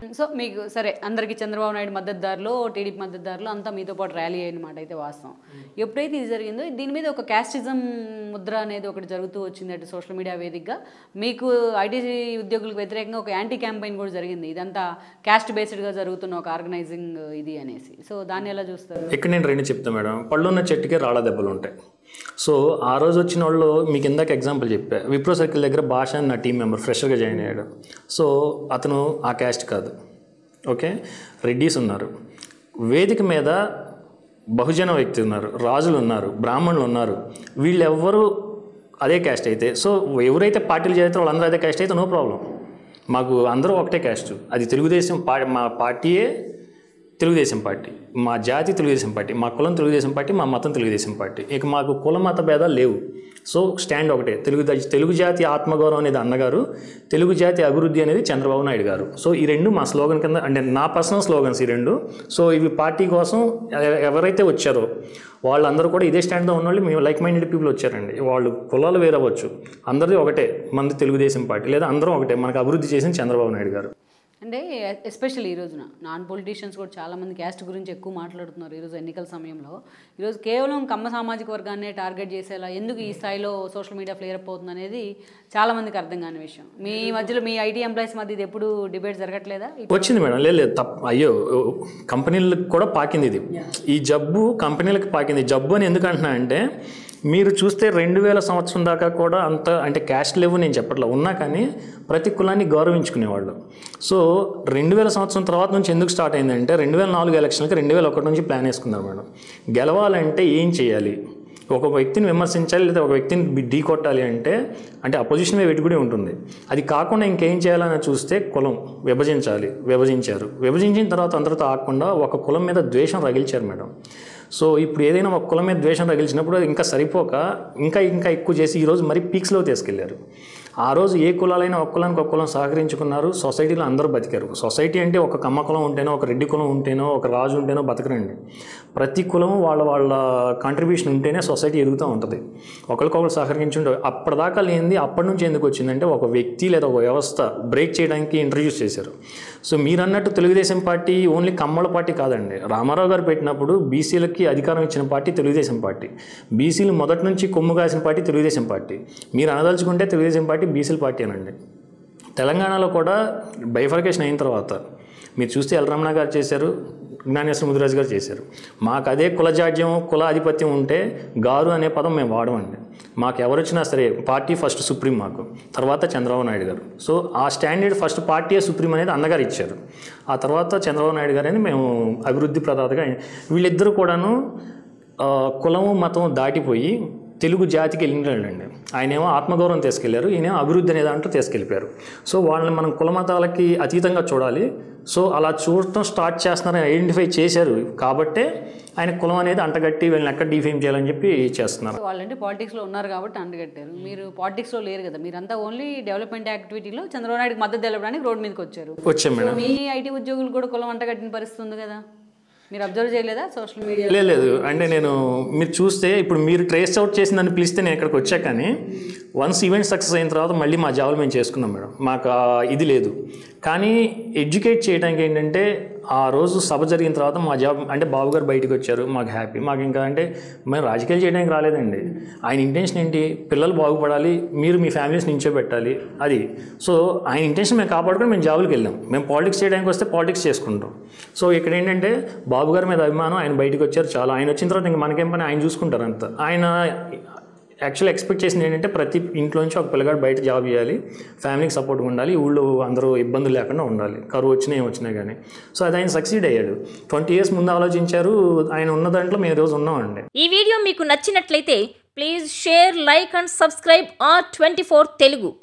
so మీకు సరే అందరికీ చంద్రబాబు నాయుడు మద్దతుదారులు టీడీపీ మద్దతుదారులు అంతా మీతో పాటు ర్యాలీ అయిన మాట అయితే వాస్తవం ఎప్పుడైతే ఇది జరిగిందో దీని మీద ఒక క్యాస్టిజం ముద్ర అనేది ఒకటి జరుగుతూ వచ్చింది అటు సోషల్ మీడియా వేదికగా మీకు ఐటీ ఉద్యోగులకు వ్యతిరేకంగా ఒక యాంటీ క్యాంపెయిన్ కూడా జరిగింది ఇదంతా క్యాస్ట్ బేస్డ్గా జరుగుతున్న ఒక ఆర్గనైజింగ్ ఇది అనేసి సో దాన్ని ఎలా చూస్తారు ఇక్కడ నేను రెండు చెప్తాను మేడం పళ్ళున్న చెట్టుకే రాళ్ళ దెబ్బలు ఉంటాయి సో ఆ రోజు వచ్చిన వాళ్ళు మీకు ఇందాక ఎగ్జాంపుల్ చెప్పా విప్రో సర్కిల్ దగ్గర భాష అని నా టీం మెంబర్ ఫ్రెషర్గా జాయిన్ అయ్యాడు సో అతను ఆ క్యాస్ట్ కాదు ఓకే రెడ్డీస్ ఉన్నారు వేదిక మీద బహుజన వ్యక్తి ఉన్నారు రాజులు ఉన్నారు బ్రాహ్మణులు ఉన్నారు వీళ్ళెవ్వరూ అదే క్యాస్ట్ అయితే సో ఎవరైతే పార్టీలు చేస్తారో వాళ్ళందరూ అదే క్యాస్ట్ అయితే నో ప్రాబ్లం మాకు అందరూ ఒకటే క్యాస్ట్ అది తెలుగుదేశం పా మా పార్టీయే తెలుగుదేశం పార్టీ మా జాతి తెలుగుదేశం పార్టీ మా కులం తెలుగుదేశం పార్టీ మా మతం తెలుగుదేశం పార్టీ ఇక మాకు కుల మత భేదాలు లేవు సో స్టాండ్ ఒకటే తెలుగు ద- తెలుగు జాతి ఆత్మగౌరవం అనేది అన్నగారు తెలుగు జాతి అభివృద్ధి అనేది చంద్రబాబు నాయుడు గారు సో ఈ రెండు మా స్లోగన్ కింద అంటే నా పర్సనల్ స్లోగన్స్ ఈ రెండు సో ఇవి పార్టీ కోసం ఎ- ఎవరైతే వచ్చారో వాళ్ళందరూ కూడా ఇదే స్టాండ్తో ఉన్నవాళ్ళు మేము లైక్ మైండెడ్ పీపుల్ వచ్చారండి వాళ్ళు కులాలు వేరవచ్చు అందరిది ఒకటే మనది తెలుగుదేశం పార్టీ లేదా అందరం ఒకటే మనకు అభివృద్ధి చేసింది చంద్రబాబు నాయుడు గారు అంటే ఎస్పెషల్లీ ఈ రోజున నాన్ పొలిటీషియన్స్ కూడా చాలామంది క్యాస్ట్ గురించి ఎక్కువ మాట్లాడుతున్నారు ఈరోజు ఎన్నికల సమయంలో ఈరోజు కేవలం కమ్మ సామాజిక వర్గాన్ని టార్గెట్ చేసేలా ఎందుకు ఈ స్థాయిలో సోషల్ మీడియా ఫ్లేర్ అప్ అవుతుంది అనేది చాలామందికి అర్థం కాని విషయం మీ మధ్యలో మీ ఐటీ ఎంప్లాయీస్ మధ్య ఇది ఎప్పుడు డిబేట్ జరగట్లేదా వచ్చింది మేడం లేదు లేదు తప్ప అయ్యో కంపెనీలకు కూడా పాకింది ఇది ఈ జబ్బు కంపెనీలకు పాకింది జబ్బు అని ఎందుకు అంటున్నా అంటే మీరు చూస్తే రెండు వేల సంవత్సరం దాకా కూడా అంత అంటే క్యాస్ట్ లేవు నేను చెప్పట్లా ఉన్నా కానీ ప్రతి కులాన్ని గౌరవించుకునేవాళ్ళు సో రెండు వేల సంవత్సరం తర్వాత నుంచి ఎందుకు స్టార్ట్ అయిందంటే రెండు వేల నాలుగు ఎలక్షన్లకి రెండు వేల ఒకటి నుంచి ప్లాన్ వేసుకున్నారు మేడం గెలవాలంటే ఏం చేయాలి ఒక వ్యక్తిని విమర్శించాలి లేదా ఒక వ్యక్తిని ఢీ కొట్టాలి అంటే అంటే అపోజిషన్ వైపు కూడా ఉంటుంది అది కాకుండా ఇంకేం చేయాలని చూస్తే కులం విభజించాలి విభజించారు విభజించిన తర్వాత అందరితో ఆగకుండా ఒక కులం మీద ద్వేషం రగిల్చారు మేడం సో ఇప్పుడు ఏదైనా ఒక కులం మీద ద్వేషం రగిల్చినప్పుడు అది ఇంకా సరిపోక ఇంకా ఇంకా ఎక్కువ చేసి ఈరోజు మరీ పీక్స్లో తీసుకెళ్లారు ఆ రోజు ఏ కులాలైనా ఒక కులానికి ఒక కులం సహకరించుకున్నారు సొసైటీలో అందరూ బతికారు సొసైటీ అంటే ఒక కమ్మ కులం ఉంటేనో ఒక రెడ్డి కులం ఉంటేనో ఒక రాజు ఉంటేనో బతకరండి ప్రతి కులం వాళ్ళ వాళ్ళ కాంట్రిబ్యూషన్ ఉంటేనే సొసైటీ ఎదుగుతూ ఉంటుంది ఒకరికొకరు సహకరించుంటే అప్పటిదాకా లేనిది అప్పటి నుంచి ఎందుకు వచ్చిందంటే ఒక వ్యక్తి లేదా ఒక వ్యవస్థ బ్రేక్ చేయడానికి ఇంట్రడ్యూస్ చేశారు సో మీరు అన్నట్టు తెలుగుదేశం పార్టీ ఓన్లీ కమ్మల పార్టీ కాదండి రామారావు గారు పెట్టినప్పుడు బీసీలకి అధికారం ఇచ్చిన పార్టీ తెలుగుదేశం పార్టీ బీసీలు మొదటి నుంచి కొమ్ము కాసిన పార్టీ తెలుగుదేశం పార్టీ మీరు అనదలుచుకుంటే తెలుగుదేశం పార్టీ బీసీల పార్టీ అనండి తెలంగాణలో కూడా బైఫర్కేషన్ అయిన తర్వాత మీరు చూస్తే ఎల్రమణ గారు చేశారు జ్ఞానేశ్వర ముదిరాజు గారు చేశారు మాకు అదే కులజాడ్యం కుల ఆధిపత్యం ఉంటే గారు అనే పదం మేము వాడమండి మాకు ఎవరు వచ్చినా సరే పార్టీ ఫస్ట్ సుప్రీం మాకు తర్వాత చంద్రబాబు నాయుడు గారు సో ఆ స్టాండర్డ్ ఫస్ట్ పార్టీయే సుప్రీం అనేది అన్నగారు ఇచ్చారు ఆ తర్వాత చంద్రబాబు నాయుడు గారని మేము అభివృద్ధి ప్రదాతగా వీళ్ళిద్దరూ కూడాను ఆ, కులము మతం దాటిపోయి తెలుగు జాతికి వెళ్ళినండి ఆయనేమో ఆత్మగౌరవం తీసుకెళ్లారు ఈయనేమో అభివృద్ధి అనే దాంట్లో తీసుకెళ్ళిపోయారు సో వాళ్ళని మనం కుల మతాలకి అతీతంగా చూడాలి సో అలా చూడటం స్టార్ట్ చేస్తున్నారని ఐడెంటిఫై చేశారు కాబట్టే ఆయన కులం అనేది అంటగట్టి వీళ్ళని ఎక్కడ డిఫేమ్ చేయాలని చెప్పి చేస్తున్నారు వాళ్ళంటే పాలిటిక్స్లో ఉన్నారు కాబట్టి అండగట్టారు మీరు పాలిటిక్స్లో లేరు కదా మీరంతా ఓన్లీ డెవలప్మెంట్ యాక్టివిటీలో చంద్రబాబు నాయుడుకి మద్దతు తెలపడానికి రోడ్ మీదకి వచ్చారు వచ్చాం మేడం మీ ఐటీ ఉద్యోగులు కూడా కులం అంటగట్టిన పరిస్థితి ఉంది కదా మీరు అబ్జర్వ్ చేయలేదా సోషల్ మీడియా లేదు లేదు అంటే నేను మీరు చూస్తే ఇప్పుడు మీరు ట్రేస్ అవుట్ చేసిందని పిలిస్తే నేను ఇక్కడికి వచ్చా కానీ వన్స్ ఈవెంట్ సక్సెస్ అయిన తర్వాత మళ్ళీ మా జాబులు మేము చేసుకున్నాం మేడం మాకు ఆ ఇది లేదు కానీ ఎడ్యుకేట్ చేయడానికి ఏంటంటే ఆ రోజు సభ జరిగిన తర్వాత మా జాబ్ అంటే బాబు గారు బయటకు వచ్చారు మాకు హ్యాపీ మాకు ఇంకా అంటే మేము రాజకీయాలు చేయడానికి రాలేదండి ఆయన ఇంటెన్షన్ ఏంటి పిల్లలు బాగుపడాలి మీరు మీ ఫ్యామిలీస్ నించోబెట్టాలి అది సో ఆయన ఇంటెన్షన్ మేము కాపాడుకొని మేము జాబులకు వెళ్ళాం మేము పాలిటిక్స్ చేయడానికి వస్తే పాలిటిక్స్ చేసుకుంటాం సో ఇక్కడ ఏంటంటే బాబు గారి మీద అభిమానం ఆయన బయటకు వచ్చారు చాలా ఆయన వచ్చిన తర్వాత ఇంకా మనకేం పని ఆయన చూసుకుంటారు అంత ఆయన యాక్చువల్ ఎక్స్పెక్ట్ చేసింది ఏంటంటే ప్రతి ఇంట్లోంచి ఒక పిల్లగాడు బయట జాబ్ చేయాలి ఫ్యామిలీకి సపోర్ట్గా ఉండాలి ఊళ్ళో అందరూ ఇబ్బందులు లేకుండా ఉండాలి కరువు వచ్చినా ఏం వచ్చినా కానీ సో అది ఆయన సక్సీడ్ అయ్యాడు ట్వంటీ ఇయర్స్ ముందు ఆలోచించారు ఆయన ఉన్న దాంట్లో మేము ఈ రోజు ఉన్నామండి ఈ వీడియో మీకు నచ్చినట్లయితే please share like and subscribe R twenty Telugu